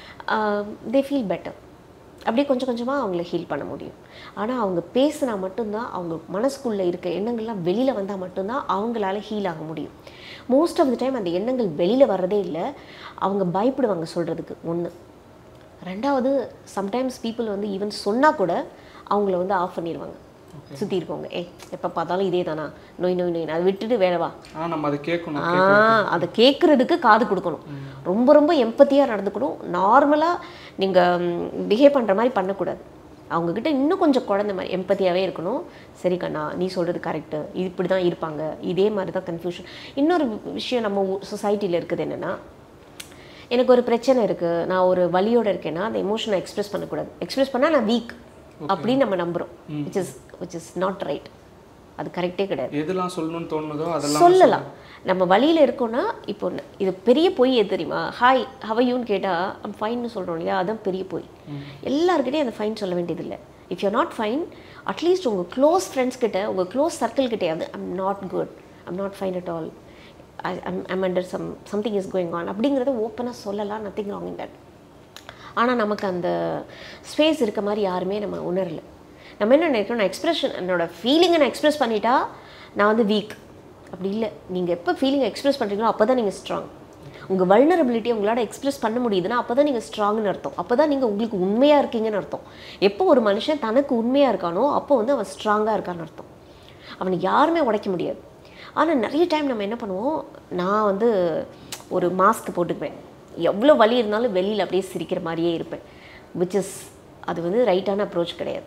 தே ஃபீல் பெட்டர் அப்படியே கொஞ்சம் கொஞ்சமாக அவங்கள ஹீல் பண்ண முடியும் ஆனால் அவங்க பேசினா மட்டும்தான் அவங்க மனசுக்குள்ளே இருக்க எண்ணங்கள்லாம் வெளியில் வந்தால் மட்டும்தான் அவங்களால ஹீல் ஆக முடியும் மோஸ்ட் ஆஃப் த டைம் அந்த எண்ணங்கள் வெளியில் வர்றதே இல்லை அவங்க பயப்படுவாங்க சொல்கிறதுக்கு ஒன்று ரெண்டாவது சம்டைம்ஸ் பீப்புள் வந்து ஈவன் சொன்னால் கூட அவங்கள வந்து ஆஃப் பண்ணிடுவாங்க சுற்றி இருக்கவங்க ஏ எப்போ பார்த்தாலும் இதே தானா நோய் நோய் நோய் அதை விட்டுட்டு வேலை வா ஆனால் நம்ம அதை கேட்கணும் ஆ அதை கேட்குறதுக்கு காது கொடுக்கணும் ரொம்ப ரொம்ப எம்பத்தியாக நடந்துக்கணும் நார்மலாக நீங்கள் பிஹேவ் பண்ணுற மாதிரி பண்ணக்கூடாது அவங்கக்கிட்ட இன்னும் கொஞ்சம் குழந்தை மாதிரி எம்பத்தியாகவே இருக்கணும் சரி கண்ணா நீ சொல்கிறது கரெக்டு இப்படி தான் இருப்பாங்க இதே மாதிரி தான் கன்ஃபியூஷன் இன்னொரு விஷயம் நம்ம சொசைட்டியில் இருக்குது என்னென்னா எனக்கு ஒரு பிரச்சனை இருக்குது நான் ஒரு வலியோட இருக்கேன்னா அந்த எமோஷனை எக்ஸ்பிரஸ் பண்ணக்கூடாது எக்ஸ்பிரஸ் பண்ணால் நான் வீக் அப்படின்னு நம்ம நம்புகிறோம் which is which is not right அது கரெக்டே கிடையாது எதெல்லாம் சொல்லணும்னு தோணுதோ அதெல்லாம் சொல்லலாம் நம்ம வழியில் இருக்கோம்னா இப்போ ந- இது பெரிய பொய் எது தெரியுமா ஹாய் ஹவையூன்னு கேட்டால் ஐம் ஃபைன்னு சொல்கிறோம் இல்லையா அதான் பெரிய பொய் எல்லாருக்கிட்டையும் அந்த ஃபைன் சொல்ல வேண்டியதில்லை if you not fine at least உங்கள் க்ளோஸ் ஃப்ரெண்ட்ஸ் கிட்ட உங்கள் க்ளோஸ் சர்க்கிள் கிட்டேயாவது I'm not good I'm not fine at all I I'm under some something is going on அப்படிங்கிறத ஓப்பனாக சொல்லலாம் நத்திங் ராங் இன் தட் ஆனால் நமக்கு அந்த ஸ்பேஸ் இருக்க மாதிரி யாருமே நம்ம உணரல நம்ம என்ன நினைக்கிறோம் நான் எக்ஸ்பிரஷன் என்னோட ஃபீலிங்கை நான் எக்ஸ்பிரஸ் பண்ணிட்டா நான் வந்து வீக் அப்படி இல்லை நீங்கள் எப்போ ஃபீலிங்கை எக்ஸ்பிரஸ் பண்ணுறீங்களோ அப்போ தான் நீங்கள் ஸ்ட்ராங் உங்கள் வல்னரபிலிட்டி உங்களால் எக்ஸ்பிரஸ் பண்ண முடியுதுன்னா அப்போ தான் நீங்கள் ஸ்ட்ராங்னு அர்த்தம் அப்போ தான் நீங்கள் உங்களுக்கு உண்மையாக இருக்கீங்கன்னு அர்த்தம் எப்போ ஒரு மனுஷன் தனக்கு உண்மையாக இருக்கானோ அப்போ வந்து அவன் ஸ்ட்ராங்காக இருக்கான்னு அர்த்தம் அவனை யாருமே உடைக்க முடியாது ஆனால் நிறைய டைம் நம்ம என்ன பண்ணுவோம் நான் வந்து ஒரு மாஸ்க் போட்டுக்குவேன் எவ்வளோ வலி இருந்தாலும் வெளியில் அப்படியே சிரிக்கிற மாதிரியே இருப்பேன் விச் இஸ் அது வந்து ரைட்டான அப்ரோச் கிடையாது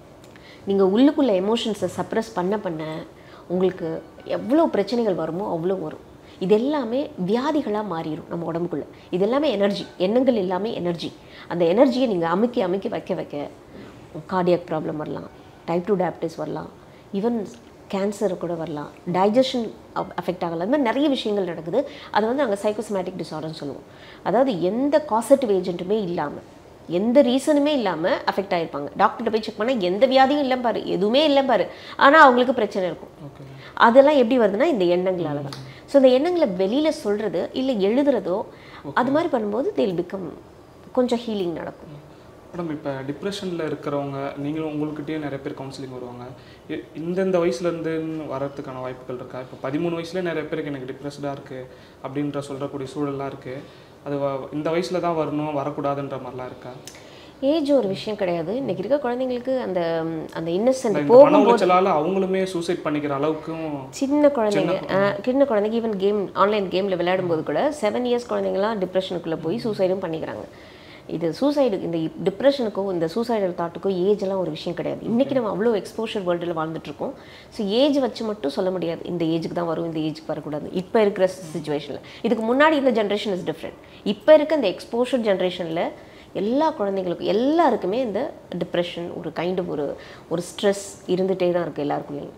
நீங்கள் உள்ளுக்குள்ள எமோஷன்ஸை சப்ரஸ் பண்ண பண்ண உங்களுக்கு எவ்வளோ பிரச்சனைகள் வருமோ அவ்வளோ வரும் இது எல்லாமே வியாதிகளாக மாறிடும் நம்ம உடம்புக்குள்ளே இது எல்லாமே எனர்ஜி எண்ணங்கள் எல்லாமே எனர்ஜி அந்த எனர்ஜியை நீங்கள் அமுக்கி அமுக்கி வைக்க வைக்க கார்டியாக் ப்ராப்ளம் வரலாம் டைப் டூ டயபிட்டிஸ் வரலாம் ஈவன் கேன்சர் கூட வரலாம் டைஜஷன் அஃபெக்ட் ஆகலாம் இந்த மாதிரி நிறைய விஷயங்கள் நடக்குது அதை வந்து நாங்கள் சைக்கோசமேட்டிக் டிசார்டர்னு சொல்லுவோம் அதாவது எந்த காசட்டிவ் ஏஜென்ட்டுமே இல்லாமல் எந்த ரீசனுமே இல்லாமல் அஃபெக்ட் ஆகிருப்பாங்க டாக்டர்கிட்ட போய் செக் பண்ணால் எந்த வியாதியும் இல்லை பாரு எதுவுமே இல்லை பாரு ஆனால் அவங்களுக்கு பிரச்சனை இருக்கும் ஓகே அதெல்லாம் எப்படி வருதுன்னா இந்த எண்ணங்களால தான் ஸோ இந்த எண்ணங்களை வெளியில் சொல்கிறது இல்லை எழுதுறதோ அது மாதிரி பண்ணும்போது தேல் பிகம் கொஞ்சம் ஹீலிங் நடக்கும் மேடம் இப்போ டிப்ரெஷனில் இருக்கிறவங்க நீங்களும் உங்கள்கிட்டயே நிறைய பேர் கவுன்சிலிங் வருவாங்க இ- இந்தந்த வயசுலேருந்து வரதுக்கான வாய்ப்புகள் இருக்கா இப்போ பதிமூணு வயசுல நிறைய பேருக்கு எனக்கு டிப்ரெஸ்டாக இருக்குது அப்படின்ற சொல்கிறக்கூடிய சூழல்லாம் இருக்குது அது வ- இந்த வயசில் தான் வரணும் வரக்கூடாதுன்ற மாதிரிலாம் இருக்கா ஏஜ் ஒரு விஷயம் கிடையாது இன்னைக்கு இருக்க குழந்தைங்களுக்கு அந்த ம், அந்த இன்னசென்ட் இந்த போகும் மன உளைச்சலால் அவங்களுமே சூசைட் பண்ணிக்கிற அளவுக்கும் சின்ன குழந்தைங்க அஹ், சின்ன குழந்தைங்க ஈவன் கேம் ஆன்லைன் கேமில் விளையாடும்போது கூட செவன் இயர்ஸ் குழந்தைங்கலாம் டிப்ரெஷனுக்குள்ளே போய் சூசைடும் பண்ணிக்கிறாங்க இது சூசைடு இந்த டிப்ரெஷனுக்கும் இந்த சூசைடல் தாட்டுக்கும் ஏஜ் எல்லாம் ஒரு விஷயம் கிடையாது இன்றைக்கி நம்ம அவ்வளோ எக்ஸ்போஷர் வேர்ல்டில் வாழ்ந்துட்டுருக்கோம் ஸோ ஏஜ் வச்சு மட்டும் சொல்ல முடியாது இந்த ஏஜுக்கு தான் வரும் இந்த ஏஜுக்கு வரக்கூடாது இப்போ இருக்கிற சுச்சுவேஷனில் இதுக்கு முன்னாடி இந்த ஜென்ரேஷன் இஸ் டிஃப்ரெண்ட் இப்போ இருக்க இந்த எக்ஸ்போஷர் ஜென்ரேஷனில் எல்லா குழந்தைங்களுக்கும் எல்லாருக்குமே இந்த டிப்ரெஷன் ஒரு கைண்ட் ஆஃப் ஒரு ஒரு ஸ்ட்ரெஸ் இருந்துகிட்டே தான் இருக்குது எல்லாருக்குள்ளேயும்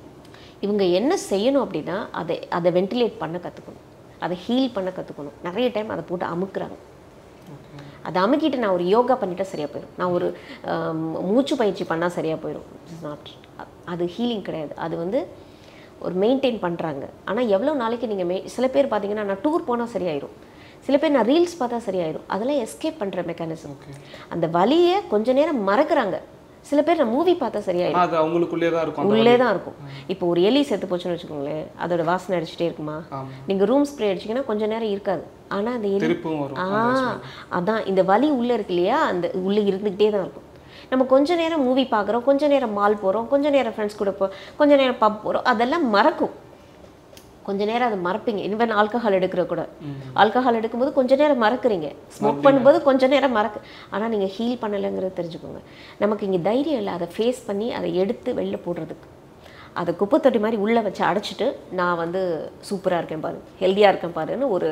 இவங்க என்ன செய்யணும் அப்படின்னா அதை அதை வென்டிலேட் பண்ண கற்றுக்கணும் அதை ஹீல் பண்ண கற்றுக்கணும் நிறைய டைம் அதை போட்டு அமுக்குறாங்க அதை அமுக்கிட்டு நான் ஒரு யோகா பண்ணிட்டா சரியாக போயிடும் நான் ஒரு ஆம், மூச்சு பயிற்சி பண்ணால் சரியாக போயிடும் இட்ஸ் நாட் அது ஹீலிங் கிடையாது அது வந்து ஒரு மெயின்டைன் பண்ணுறாங்க ஆனால் எவ்வளோ நாளைக்கு நீங்கள் மெய் சில பேர் பார்த்தீங்கன்னா நான் டூர் போனால் சரியாயிரும் சில பேர் நான் ரீல்ஸ் பார்த்தா சரியாயிரும் அதெல்லாம் எஸ்கேப் பண்ணுற மெக்கானிசம் அந்த வலியை கொஞ்ச நேரம் மறக்கிறாங்க சில பேர் நான் மூவி பார்த்தா சரியாயிரும் ஆனால் அது அவங்களுக்குள்ளே தான் இருக்கும் அந்த உள்ளே தான் இருக்கும் இப்போ ஒரு எலி செத்து போச்சுன்னு வச்சுக்கோங்களேன் அதோட வாசனை அடிச்சுட்டே இருக்குமா ஆமாம் நீங்கள் ரூம் ஸ்ப்ரே அடிச்சிங்கன்னா கொஞ்ச நேரம் இருக்காது ஆனால் அந்த எலி திருப்பும் வரும் ஆ அதான் இந்த வலி உள்ளே இருக்கு இல்லையா அந்த உள்ளே இருந்துக்கிட்டே தான் இருக்கும் நம்ம கொஞ்ச நேரம் மூவி பார்க்குறோம் கொஞ்ச நேரம் மால் போகிறோம் கொஞ்ச நேரம் ஃப்ரெண்ட்ஸ் கூட போ கொஞ்ச நேரம் பப் போகிறோம் அதெல்லாம் மறக்கும் கொஞ்ச நேரம் அதை மறப்பீங்க இன்வென் ஆல்கஹால் எடுக்கிற கூட ஆல்கஹால் எடுக்கும்போது கொஞ்ச நேரம் மறக்குறீங்க ஸ்மோக் பண்ணும்போது கொஞ்ச நேரம் மறக்கு ஆனால் நீங்கள் ஹீல் பண்ணலைங்கிறத தெரிஞ்சுக்கோங்க நமக்கு இங்கே தைரியம் இல்லை அதை ஃபேஸ் பண்ணி அதை எடுத்து வெளில போடுறதுக்கு அதை குப்பை தொட்டி மாதிரி உள்ளே வச்சு அடைச்சிட்டு நான் வந்து சூப்பராக இருக்கேன் பாரு ஹெல்த்தியாக இருக்கேன் பாருன்னு ஒரு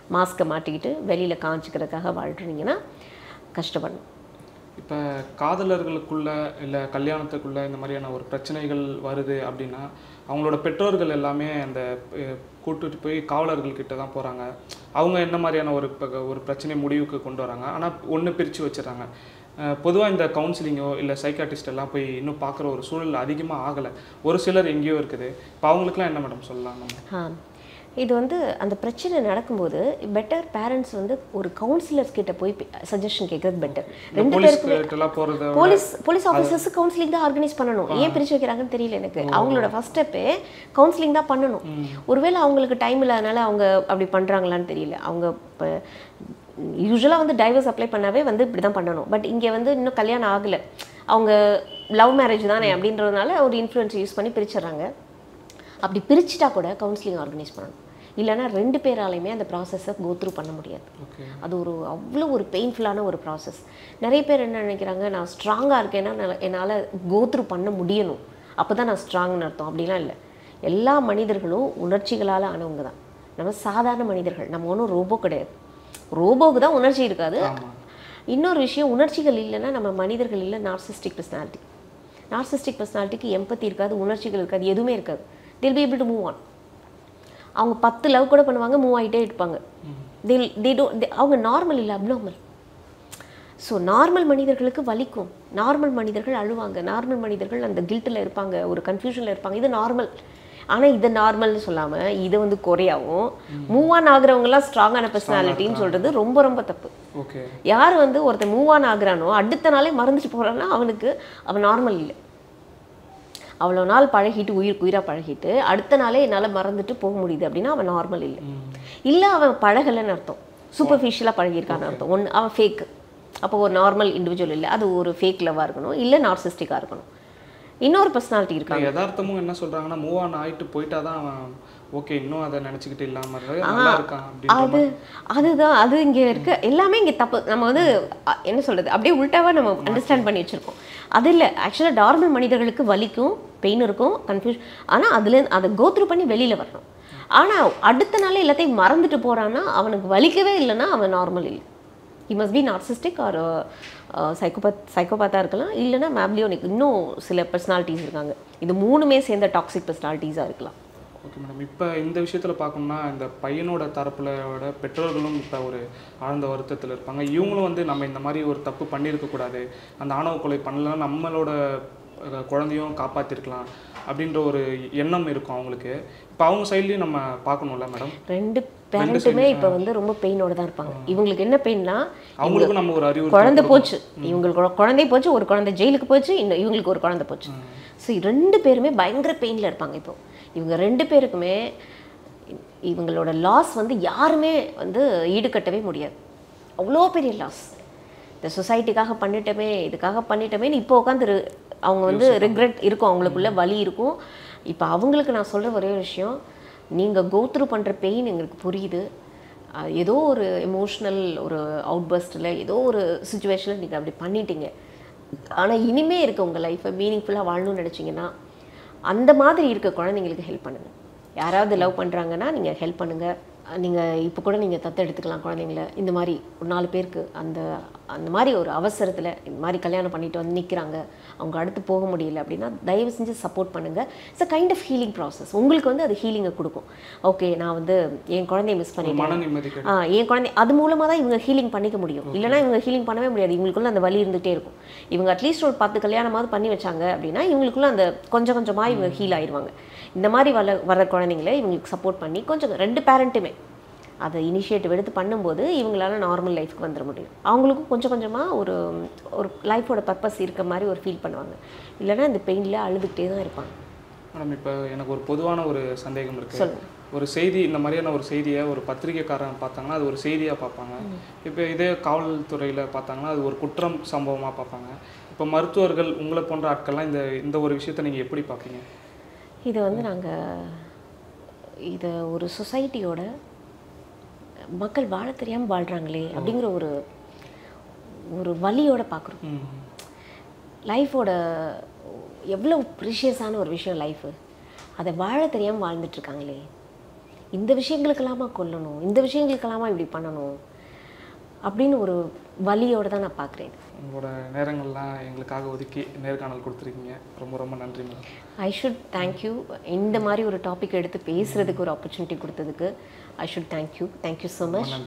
மாஸ்க்கை மாட்டிக்கிட்டு வெளியில் காமிச்சிக்கிறதுக்காக வாழ்றீங்கன்னா கஷ்டப்படணும் இப்போ காதலர்களுக்குள்ள இல்லை கல்யாணத்துக்குள்ள இந்த மாதிரியான ஒரு பிரச்சனைகள் வருது அப்படின்னா அவங்களோட பெற்றோர்கள் எல்லாமே அந்த அஹ், கூட்டிட்டு போய் காவலர்கள் கிட்ட தான் போகிறாங்க அவங்க என்ன மாதிரியான ஒரு ப- ஒரு பிரச்சனை முடிவுக்கு கொண்டு வராங்க ஆனால் ஒன்று பிரித்து வச்சிடறாங்க பொதுவாக இந்த கவுன்சிலிங்கோ இல்லை சைக்காட்டிஸ்ட் எல்லாம் போய் இன்னும் பார்க்குற ஒரு சூழல் அதிகமாக ஆகலை ஒரு சிலர் எங்கேயோ இருக்குது இப்போ அவங்களுக்குலாம் என்ன மேடம் சொல்லலாம் நம்ம ஆ இது வந்து அந்த பிரச்சனை நடக்கும்போது பெட்டர் பேரண்ட்ஸ் வந்து ஒரு கவுன்சிலர்ஸ் கிட்ட போய் சஜஷன் கேட்கறது பெட்டர் இந்த ரெண்டு போலீஸ் பேருக்குமே கிட்டலாம் போகிறத போலீஸ் போலீஸ் ஆஃபீஸர்ஸ் கவுன்சிலிங் தான் ஆர்கனைஸ் பண்ணணும் ஏன் பிரிச்சு வைக்கிறாங்கன்னு தெரியல எனக்கு அவங்களோட ஃபர்ஸ்ட் ஸ்டெப்பே கவுன்சிலிங் தான் பண்ணணும் ஒருவேளை அவங்களுக்கு டைம் இல்லாதனால அவங்க அப்படி பண்றாங்களான்னு தெரியல அவங்க இப்போ யூஸ்வலாக வந்து டைவர்ஸ் அப்ளை பண்ணாவே வந்து இப்படி தான் பண்ணணும் பட் இங்கே வந்து இன்னும் கல்யாணம் ஆகலை அவங்க லவ் மேரேஜ் தானே அப்படின்றதுனால ஒரு இன்ஃப்ளூயன்ஸ் யூஸ் பண்ணி பிரிச்சிடுறாங்க அப்படி பிரிச்சுட்டா கூட கவுன்சிலிங் ஆர்கனைஸ் பண்ணணும் இல்லைன்னா ரெண்டு பேராலையுமே அந்த ப்ராசஸை கோத்ரூ பண்ண முடியாது ஓகே அது ஒரு அவ்வளோ ஒரு பெயின்ஃபுல்லான ஒரு ப்ராசஸ் நிறைய பேர் என்ன நினைக்கிறாங்க நான் ஸ்ட்ராங்காக இருக்கேன்னா நான் என்னால் கோத்ரூ பண்ண முடியணும் அப்போ தான் நான் ஸ்ட்ராங்னு அர்த்தம் அப்படிலாம் இல்லை எல்லா மனிதர்களும் உணர்ச்சிகளால் ஆனவங்க தான் நம்ம சாதாரண மனிதர்கள் நம்ம ஒன்றும் ரோபோ கிடையாது ரோபோவுக்கு தான் உணர்ச்சி இருக்காது ஆமாம் இன்னொரு விஷயம் உணர்ச்சிகள் இல்லைன்னா நம்ம மனிதர்கள் இல்லை நார்சிஸ்டிக் பர்சனாலிட்டி நார்சிஸ்டிக் பர்சனாலிட்டிக்கு எம்பத்தி இருக்காது உணர்ச்சிகள் இருக்காது எதுவுமே இருக்காது till be able to move on அவங்க பத்து லவ் கூட பண்ணுவாங்க மூவ் ஆகிட்டே இருப்பாங்க தில் தி டோ அவங்க நார்மல் இல்லை அப்நார்மல் ஸோ நார்மல் மனிதர்களுக்கு வலிக்கும் நார்மல் மனிதர்கள் அழுவாங்க நார்மல் மனிதர்கள் அந்த கில்ட்டில் இருப்பாங்க ஒரு கன்ஃபியூஷனில் இருப்பாங்க இது நார்மல் ஆனால் இது நார்மல்னு சொல்லாமல் இது வந்து குறையாவும் மூவ் ஆன் ஆகுறவங்கலாம் ஸ்ட்ராங்கான பர்சனாலிட்டின்னு சொல்கிறது ரொம்ப ரொம்ப தப்பு ஓகே யார் வந்து ஒருத்தன் மூவ் ஆன் ஆகுறானோ அடுத்த நாளே மறந்துட்டு போகிறான்னா அவனுக்கு அவன் நார்மல் இல்லை அவ்வளோ நாள் பழகிட்டு உயிருக்கு உயிராக பழகிட்டு அடுத்த நாளே என்னால் மறந்துட்டு போக முடியுது அப்படின்னா அவன் நார்மல் இல்லை இல்லை அவன் பழகலைன்னு அர்த்தம் சூப்பர்ஃபிஷியலாக பழகியிருக்கான்னு அர்த்தம் ஒன்று அவன் ஃபேக் அப்போ ஒரு நார்மல் இண்டிவிஜுவல் இல்லை அது ஒரு ஃபேக் லவ்வாக இருக்கணும் இல்லை நார்சிஸ்டிக்காக இருக்கணும் இன்னொரு பர்சனாலிட்டி இருக்காங்க யதார்த்தமும் என்ன சொல்றாங்கன்னா மூவ் ஆன் ஆயிட்டு போயிட்டா தான் அவன் ஓகே இன்னும் அதை நினைச்சுக்கிட்டு இல்லாம இருக்கு, நல்லா இருக்கான் அப்படின்ற அது அதுதான் அது இங்கே இருக்க எல்லாமே இங்கே தப்பு நம்ம வந்து அ, என்ன சொல்றது அப்படியே உல்ட்டாவா நம்ம அண்டர்ஸ்டாண்ட் பண்ணி வச்சிருக்கோம் அது இல்லை ஆக்சுவலாக நார்மல் மனிதர்களுக்கு வலிக்கும் பெயின் இருக்கும் கன்ஃபியூஷன் ஆனால் அதுலேருந்து அதை கோத்ரூ பண்ணி வெளியில் வரணும் ஆனால் அடுத்த நாளே எல்லாத்தையும் மறந்துட்டு போறான்னா அவனுக்கு வலிக்கவே இல்லைன்னா அவன் நார்மல் இல்லை he must be narcissistic or psychopath சைக்கோபாத்தாக இருக்கலாம் இல்லைன்னா மேப்லியோனிக் இன்னும் சில பர்சனாலிட்டிஸ் இருக்காங்க இது மூணுமே சேர்ந்த டாக்ஸிக் பர்சனாலிட்டிஸாக இருக்கலாம் ஓகே மேடம் இப்போ இந்த விஷயத்தில் பார்க்கணும்னா இந்த பையனோட தரப்புலோட பெற்றோர்களும் இப்போ ஒரு ஆழ்ந்த வருத்தத்தில் இருப்பாங்க இவங்களும் வந்து நம்ம இந்த மாதிரி ஒரு தப்பு பண்ணியிருக்க கூடாது அந்த ஆணவ கொலை பண்ணலாம் நம்மளோட அஹ், குழந்தையும் காப்பாற்றிருக்கலாம் அப்படின்ற ஒரு எண்ணம் இருக்கும் அவங்களுக்கு இப்போ அவங்க சைட்லேயும் நம்ம பார்க்கணும்ல மேடம் ரெண்டு பேரண்ட்டுமே இப்போ வந்து ரொம்ப பெயினோட தான் இருப்பாங்க இவங்களுக்கு என்ன பெயின்னா அவங்களுக்கும் நம்ம ஒரு அறிவு குழந்தை போச்சு இவங்களுக்கு ஒரு குழந்தை போச்சு ஒரு குழந்தை ஜெயிலுக்கு போச்சு இன்னும் இவங்களுக்கு ஒரு குழந்தை போச்சு ஸோ ரெண்டு பேருமே பயங்கர பெயினில் இருப்பாங்க இப்போ இவங்க ரெண்டு பேருக்குமே இ- இவங்களோட லாஸ் வந்து யாருமே வந்து ஈடுகட்டவே முடியாது அவ்வளோ பெரிய லாஸ் இந்த சொசைட்டிக்காக பண்ணிட்டோமே இதுக்காக பண்ணிட்டோமேன்னு இப்போ உட்காந்து அவங்க வந்து ரிக்ரெட் இருக்கும் அவங்களுக்குள்ள வலி இருக்கும் இப்போ அவங்களுக்கு நான் சொல்கிற ஒரே விஷயம் நீங்கள் கோத்ரூ பண்ணுற பெயின் எங்களுக்கு புரியுது அஹ் ஏதோ ஒரு எமோஷ்னல் ஒரு அவுட்பர்ஸ்டில் ஏதோ ஒரு சுச்சுவேஷனில் நீங்கள் அப்படி பண்ணிட்டீங்க ஆனால் இனிமே இருக்க உங்கள் லைஃப்பை மீனிங்ஃபுல்லாக வாழணும்னு நினச்சிங்கன்னா அந்த மாதிரி இருக்க குழந்தைங்களுக்கு ஹெல்ப் பண்ணுங்கள் யாராவது லவ் பண்ணுறாங்கன்னா நீங்கள் ஹெல்ப் பண்ணுங்கள் நீங்கள் இப்போ கூட நீங்கள் தத்து எடுத்துக்கலாம் குழந்தைங்கள இந்த மாதிரி ஒரு நாலு பேருக்கு அந்த அந்த மாதிரி ஒரு அவசரத்தில் இந்த மாதிரி கல்யாணம் பண்ணிட்டு வந்து நிற்கிறாங்க அவங்க அடுத்து போக முடியல அப்படின்னா தயவு செஞ்சு சப்போர்ட் பண்ணுங்கள் it's a kind of healing process உங்களுக்கு வந்து அது ஹீலிங்கை கொடுக்கும் ஓகே நான் வந்து என் குழந்தைய மிஸ் பண்ணிட்டேன் மன நிம்மதி கிடைக்கும். ஆ என் குழந்தை அது மூலமாக தான் இவங்க ஹீலிங் பண்ணிக்க முடியும் இல்லைன்னா இவங்க ஹீலிங் பண்ணவே முடியாது இவங்களுக்குள்ள அந்த வலி இருந்துகிட்டே இருக்கும் இவங்க அட்லீஸ்ட் ஒரு பத்து கல்யாணமாவது பண்ணி வச்சாங்க அப்படின்னா இவங்களுக்குள்ள அந்த கொஞ்சம் கொஞ்சமாக இவங்க ஹீல் ஆயிடுவாங்க இந்த மாதிரி வர வர குழந்தைங்கள இவங்களுக்கு சப்போர்ட் பண்ணி கொஞ்சம் ரெண்டு பேரண்ட்டுமே அதை இனிஷியேட்டிவ் எடுத்து பண்ணும்போது இவங்களால நார்மல் லைஃப்க்கு வந்துட முடியும் அவங்களுக்கும் கொஞ்சம் கொஞ்சமாக ஒரு ஒரு லைஃபோட பர்பஸ் இருக்க மாதிரி ஒரு ஃபீல் பண்ணுவாங்க இல்லைன்னா இந்த பெயினில் அழுதுகிட்டே தான் இருப்பாங்க மேடம் இப்போ எனக்கு ஒரு பொதுவான ஒரு சந்தேகம் இருக்கு சொல்லுங்க. ஒரு செய்தி இந்த மாதிரியான ஒரு செய்தியை ஒரு பத்திரிக்கைக்காரன் பார்த்தாங்கன்னா அது ஒரு செய்தியாக பார்ப்பாங்க இப்போ இதே காவல்துறையில் பார்த்தாங்கன்னா அது ஒரு குற்றம் சம்பவமாக பார்ப்பாங்க இப்போ மருத்துவர்கள் உங்களை போன்ற ஆட்கள்லாம் இந்த இந்த ஒரு விஷயத்தை நீங்கள் எப்படி பார்ப்பீங்க இதை வந்து நாங்கள் இதை ஒரு சொசைட்டியோட மக்கள் வாழ தெரியாமல் வாழ்கிறாங்களே அப்படிங்கிற ஒரு ஒரு வலியோட பார்க்குறோம் ம் லைஃபோட எவ்வளோ ப்ரிஷியஸான ஒரு விஷயம் லைஃபு அதை வாழ தெரியாமல் வாழ்ந்துட்டுருக்காங்களே இந்த விஷயங்களுக்கெல்லாமா கொல்லணும் இந்த விஷயங்களுக்கெல்லாமா இப்படி பண்ணணும் அப்படின்னு ஒரு வலியோடு தான் நான் பார்க்குறேன் உங்களோட நேரங்கள்லாம் எங்களுக்காக ஒதுக்கி நேர்காணல் கொடுத்துருக்கீங்க ரொம்ப ரொம்ப நன்றி மேடம் ஐ ஷுட் தேங்க்யூ இந்த மாதிரி ஒரு டாபிக் எடுத்து பேசுகிறதுக்கு ஒரு ஆப்பர்ச்சுனிட்டி கொடுத்ததுக்கு I should thank you thank you so much